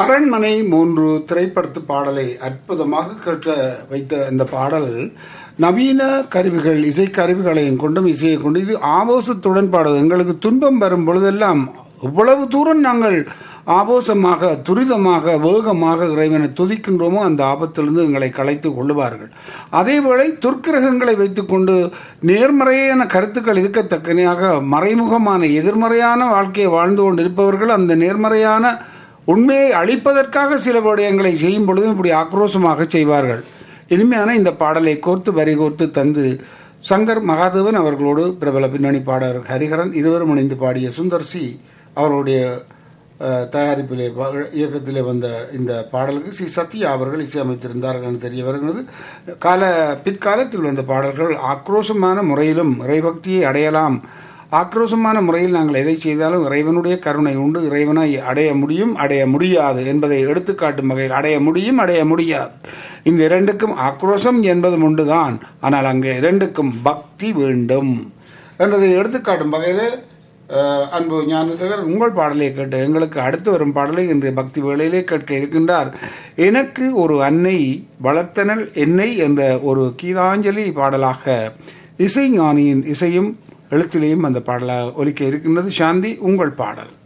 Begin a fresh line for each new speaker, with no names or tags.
அரண்மனை மூன்று திரைப்படத்து பாடலை அற்புதமாக கேட்க வைத்த இந்த பாடல் நவீன கருவிகள் இசை கருவிகளையும் கொண்டும் இசையை கொண்டு இது ஆபோசத்துடன் பாடுவது எங்களுக்கு துன்பம் வரும் பொழுதெல்லாம் இவ்வளவு தூரம் நாங்கள் ஆபோசமாக துரிதமாக வேகமாக இறைவனை துதிக்கின்றோமோ அந்த ஆபத்திலிருந்து எங்களை கலைத்து கொள்ளுவார்கள் அதேவேளை துர்க்கிரகங்களை வைத்துக்கொண்டு நேர்மறையான கருத்துக்கள் இருக்கத்தக்கனையாக மறைமுகமான எதிர்மறையான வாழ்க்கையை வாழ்ந்து கொண்டிருப்பவர்கள் அந்த நேர்மறையான உண்மையை அழிப்பதற்காக சில விடயங்களை செய்யும் பொழுதும் இப்படி ஆக்ரோஷமாக செய்வார்கள் இனிமையான இந்த பாடலை கோர்த்து வரி கோர்த்து தந்து சங்கர் மகாதேவன் அவர்களோடு பிரபல பின்னணி பாடகர் ஹரிஹரன் இருவரும் இணைந்து பாடிய சுந்தர் சி அவர்களுடைய அஹ், தயாரிப்பிலே ப- இயக்கத்திலே வந்த இந்த பாடலுக்கு ஸ்ரீ சத்யா அவர்கள் இசையமைத்திருந்தார்கள் என்று தெரிய வருகிறது கால பிற்காலத்தில் வந்த பாடல்கள் ஆக்ரோஷமான முறையிலும் இறைபக்தியை அடையலாம் ஆக்ரோஷமான முறையில் நாங்கள் எதை செய்தாலும் இறைவனுடைய கருணை உண்டு இறைவனை அடைய முடியும் அடைய முடியாது என்பதை எடுத்துக்காட்டும் வகையில் அடைய முடியும் அடைய முடியாது இந்த இரண்டுக்கும் ஆக்ரோஷம் என்பதும் உண்டுதான் ஆனால் அங்கே இரண்டுக்கும் பக்தி வேண்டும் என்றதை எடுத்துக்காட்டும் வகையில் அஹ், அன்பு ஞானசேகர் உங்கள் பாடலை கேட்டு எங்களுக்கு அடுத்து வரும் பாடலை இன்றைய பக்தி வேளையிலே கேட்க இருக்கின்றார் எனக்கு ஒரு அன்னை வளர்த்தனல் என்னை என்ற ஒரு கீதாஞ்சலி பாடலாக இசை ஞானியின் இசையும் எழுத்திலேயும் அந்த பாடலாக ஒலிக்க இருக்கின்றது சாந்தி உங்கள் பாடல்